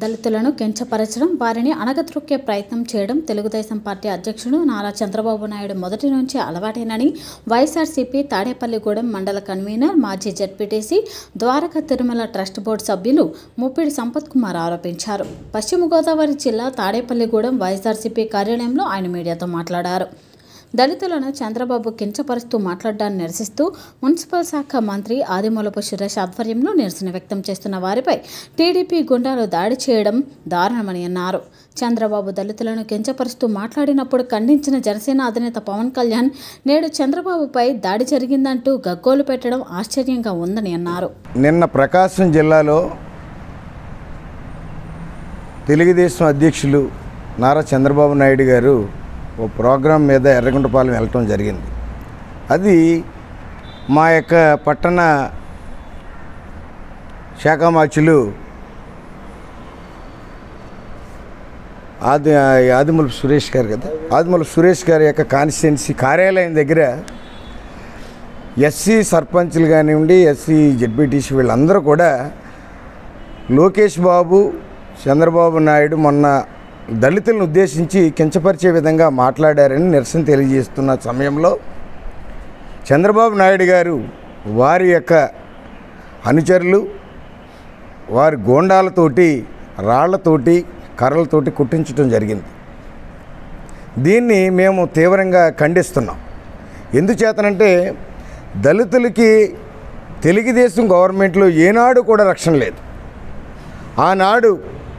దళితులను కించపరచడం వారిని అణగద్రొక్కే ప్రయత్నం చేయడం తెలుగుదేశం పార్టీ అధ్యక్షుడు నారా చంద్రబాబు నాయుడు మొదటి నుంచి అలవాటేనని వైఎస్ఆర్సీపీ తాడేపల్లిగూడెం మండల కన్వీనర్ మాజీ ZPTC Dwaraka Tirumala trust board సభ్యులు ముప్పిడి సంపత్ కుమార్ ఆరోపించారు పశ్చిమ గోదావరి జిల్లా తాడేపల్లిగూడెం వైఎస్ఆర్సీపీ కార్యాలయంలో ఆయన మీడియాతో మాట్లాడారు దళితులను చంద్రబాబు కించపరుస్తూ మాట్లాడడాన్ని నిరసిస్తూ మున్సిపల్ శాఖ మంత్రి ఆదిమూలపు సురేష్ ఆధ్వర్యంలో నిరసన వ్యక్తం చేస్తున్న వారిపై టీడీపీ గుండాలు దాడి చేయడం దారుణమని అన్నారు చంద్రబాబు దళితులను కించపరుస్తూ మాట్లాడినప్పుడు ఖండించిన జనసేన అధినేత పవన్ కళ్యాణ్ నేడు చంద్రబాబుపై దాడి జరిగిందంటూ గగ్గోలు పెట్టడం ఆశ్చర్యంగా ఉందని అన్నారు నిన్న ప్రకాశం జిల్లాలో తెలుగుదేశం అధ్యక్షులు నారా చంద్రబాబు నాయుడు గారు ఓ ప్రోగ్రాం మీద ఎర్రగుంటపాలెం వెళ్ళటం జరిగింది అది మా యొక్క పట్టణ శాఖామాచులు ఆది ఆదిమూలపు సురేష్ గారు కదా ఆదిమూలపు సురేష్ గారి యొక్క కాన్స్టిట్యున్సీ కార్యాలయం దగ్గర ఎస్సీ సర్పంచ్లు కానివ్వండి ఎస్సీ జడ్పీటీసీ వీళ్ళందరూ కూడా లోకేష్ బాబు చంద్రబాబు నాయుడు మొన్న దళితులను ఉద్దేశించి కించపరిచే విధంగా మాట్లాడారని నిరసన తెలియజేస్తున్న సమయంలో చంద్రబాబు నాయుడు గారు వారి యొక్క అనుచరులు వారి గోండాలతోటి రాళ్లతోటి కర్రలతోటి కుట్టించడం జరిగింది దీన్ని మేము తీవ్రంగా ఖండిస్తున్నాం ఎందుచేతనంటే దళితులకి తెలుగుదేశం గవర్నమెంట్లో ఏనాడు కూడా రక్షణ లేదు ఆనాడు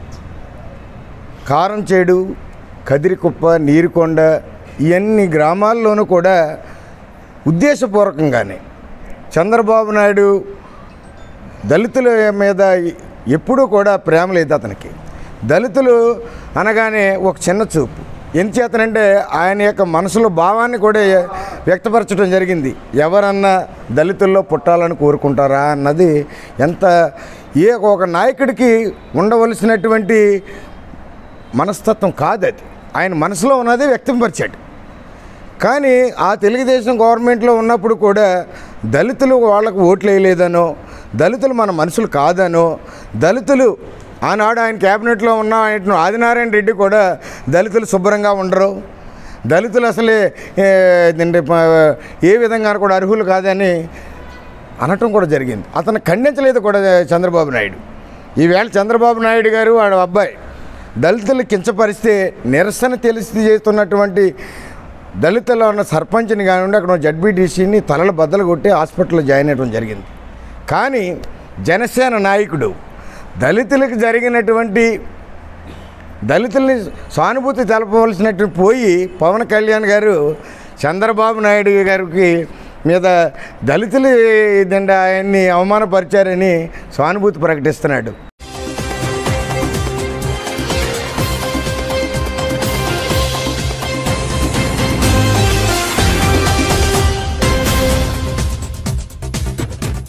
కారంచేడు కదిరికుప్ప నీరుకొండ ఇవన్నీ గ్రామాల్లోనూ కూడా ఉద్దేశపూర్వకంగానే చంద్రబాబు నాయుడు దళితుల మీద ఎప్పుడూ కూడా ప్రేమ లేదు అతనికి దళితులు అనగానే ఒక చిన్న చూపు ఎంచేతనంటే ఆయన యొక్క మనసులో భావాన్ని కూడా వ్యక్తపరచడం జరిగింది ఎవరన్నా దళితుల్లో పుట్టాలని కోరుకుంటారా అన్నది ఎంత ఏ ఒక నాయకుడికి ఉండవలసినటువంటి మనస్తత్వం కాదు అది ఆయన మనసులో ఉన్నదే వ్యక్తంపరిచాడు కానీ ఆ తెలుగుదేశం గవర్నమెంట్లో ఉన్నప్పుడు కూడా దళితులు వాళ్ళకు ఓట్లు వేయలేదనో దళితులు మన మనుషులు కాదనో దళితులు ఆనాడు ఆయన క్యాబినెట్లో ఉన్న ఆయన ఆదినారాయణ రెడ్డి కూడా దళితులు శుభ్రంగా ఉండరు దళితులు అసలే ఏ, ఏంటి, ప- ఏ విధంగా కూడా అర్హులు కాదని అనటం కూడా జరిగింది అతను ఖండించలేదు కూడా చంద్రబాబు నాయుడు ఈవేళ చంద్రబాబు నాయుడు గారు వాడు అబ్బాయి దళితులు కించపరిస్తే నిరసన తెలిసి చేస్తున్నటువంటి దళితుల్లో ఉన్న సర్పంచ్ని కానివ్వండి అక్కడ ఉన్న జడ్బీటీసీని తలలు బద్దలు కొట్టి హాస్పిటల్లో జాయిన్ అవ్వడం జరిగింది కానీ జనసేన నాయకుడు దళితులకు జరిగినటువంటి దళితుల్ని సానుభూతి తెలపవలసినట్టు పోయి పవన్ కళ్యాణ్ గారు చంద్రబాబు నాయుడు గారికి మీద దళితులు ఇదండి ఆయన్ని అవమానపరిచారని సానుభూతి ప్రకటిస్తున్నాడు